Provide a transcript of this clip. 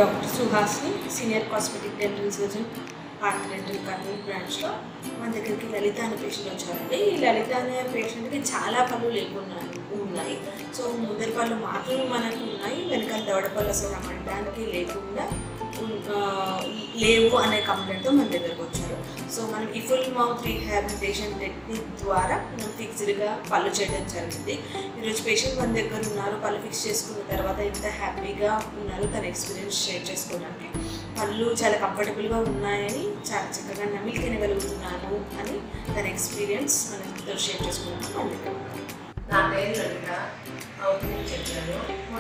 doctor Suhasini senior cosmetic dental surgeon heart dental Kurnool బ్రాంచ్లో మన దగ్గరికి లలిత అనే పేషెంట్ వచ్చారండి ఈ లలిత అనే పేషెంట్కి చాలా పళ్ళు లేకుండా ఉన్నాయి సో ముందరి పళ్ళు మాత్రమే మనకు ఉన్నాయి వెనకాల దవడ పళ్ళు అసలు రమ్మడానికి లేకుండా ఉన్- ఆ, లేవు అనే కంప్లైంట్తో మన దగ్గరకు వచ్చారు సో మనకి ఫుల్ మౌత్ రీహాబిలిటేషన్ టెక్నిక్ ద్వారా మనం ఫిక్స్డ్గా పళ్ళు చేయడం జరిగింది ఈరోజు పేషెంట్ మన దగ్గర ఉన్నారు పళ్ళు ఫిక్స్ చేసుకున్న తర్వాత ఎంత హ్యాపీగా ఉన్నారు తన ఎక్స్పీరియన్స్ షేర్ చేసుకోవడానికి పళ్ళు చాలా కంఫర్టబుల్గా ఉన్నాయని చాలా చక్కగా నమిలి తినగలుగుతున్నాను అని తన ఎక్స్పీరియన్స్ మనతో షేర్ చేసుకున్నాను మన దగ్గర నా పేరు లలిత అవుట్ నుంచి వచ్చాను